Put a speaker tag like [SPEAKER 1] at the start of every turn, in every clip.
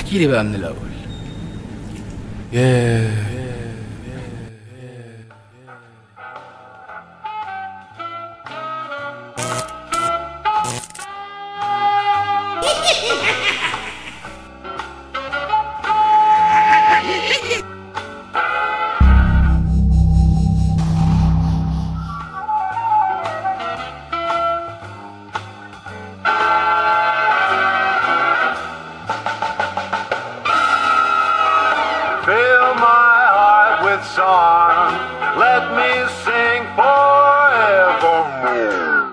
[SPEAKER 1] احكي لي بقى من الاول ياه
[SPEAKER 2] Fill my heart with song. Let me sing forevermore.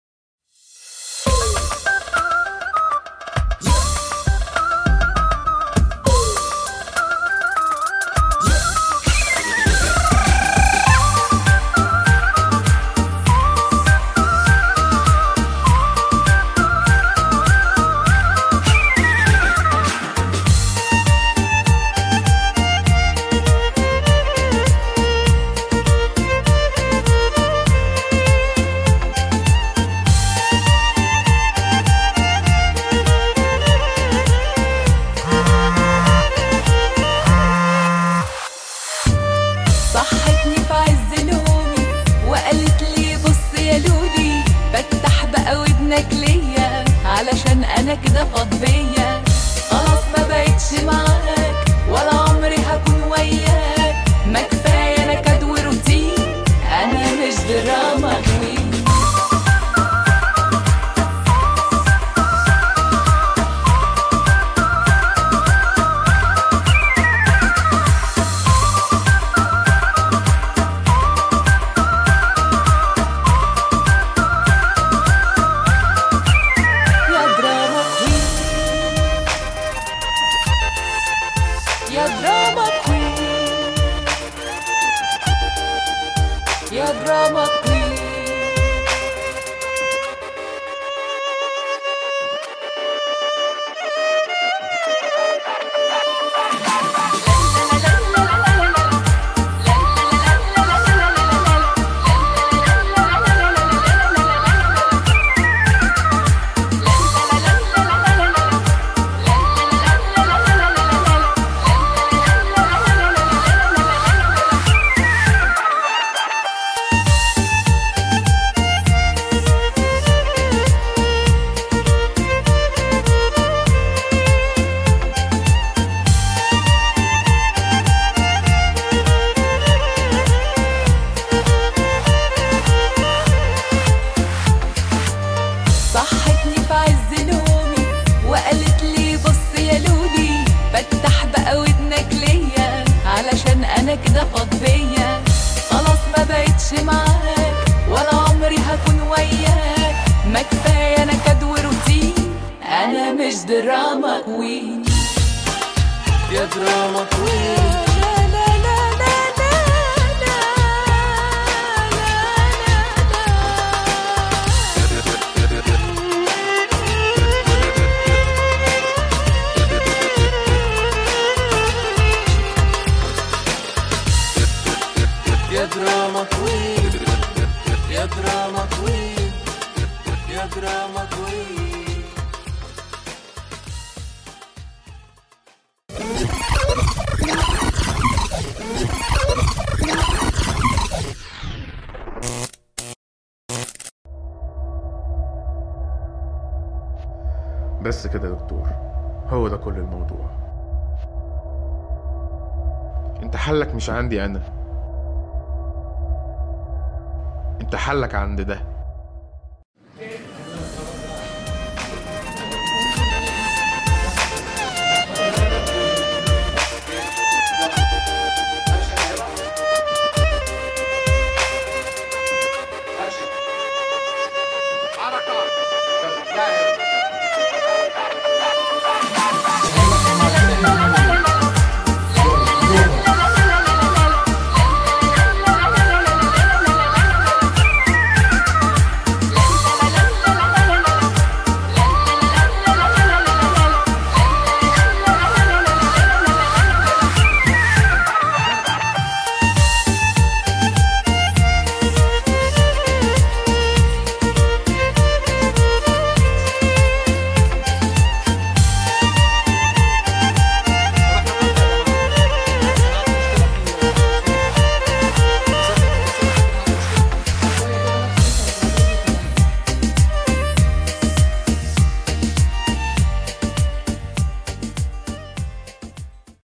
[SPEAKER 3] صحتني في عز نومي وقالت لي بص يا لولي فتح بقى ودنك ليا علشان انا كده فضية خلاص ما بقتش معاك ولا عمري هكون وياك ما كفايه نكد وروتين انا مش دراما كوين يا دراما كوين يا دراما كوين يا دراما كوين صحتني في عز نومي وقالت لي بص يا لولي فتح بقى ودنك ليا علشان انا كده فضية خلاص ما بقتش معاك ولا عمري هكون وياك ما كفايه نكد وروتين انا مش دراما كوين
[SPEAKER 1] يا دراما كوين
[SPEAKER 3] لا لا لا لا لا لا
[SPEAKER 1] يا دراما كوين يا دراما كوين يا دراما كوين
[SPEAKER 4] بس كده يا دكتور هو ده كل الموضوع انت حلك مش عندي انا انت حلك عند ده